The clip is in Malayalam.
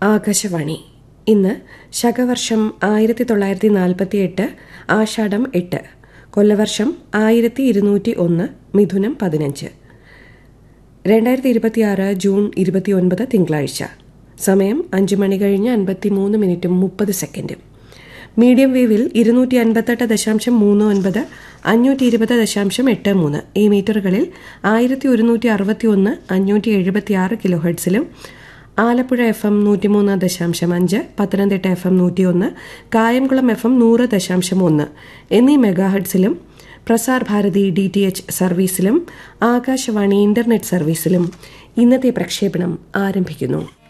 ആകാശവാണി ഇന്ന് ശകവർഷം ആയിരത്തി തൊള്ളായിരത്തി നാൽപ്പത്തി എട്ട് ആഷാഢം എട്ട് കൊല്ലവർഷം ആയിരത്തി ഇരുന്നൂറ്റി ഒന്ന് മിഥുനം പതിനഞ്ച് രണ്ടായിരത്തി ഇരുപത്തിയാറ് ജൂൺ ഇരുപത്തിയൊൻപത് തിങ്കളാഴ്ച സമയം അഞ്ച് മണി കഴിഞ്ഞ് അൻപത്തി മൂന്ന് മിനിറ്റും മുപ്പത് സെക്കൻഡും മീഡിയം വേവിൽ ഇരുന്നൂറ്റി അൻപത്തെട്ട് ദശാംശം മൂന്ന് ഒൻപത് അഞ്ഞൂറ്റി ഇരുപത് ദശാംശം എട്ട് മൂന്ന് ഈ മീറ്ററുകളിൽ ആയിരത്തി ഒരുന്നൂറ്റി അറുപത്തി ഒന്ന് അഞ്ഞൂറ്റി എഴുപത്തി ആറ് കിലോ ഹെഡ്സിലും ആലപ്പുഴ എഫ് എം നൂറ്റിമൂന്ന് ദശാംശം അഞ്ച് പത്തനംതിട്ട എഫ് എം നൂറ്റിയൊന്ന് കായംകുളം എഫ് എം നൂറ് ദശാംശം ഒന്ന് എന്നീ മെഗാഹെഡ്സിലും Prasar Bharati D T H സർവീസിലും ആകാശവാണി ഇന്റർനെറ്റ് സർവീസിലും ഇന്നത്തെ പ്രക്ഷേപണം ആരംഭിക്കുന്നു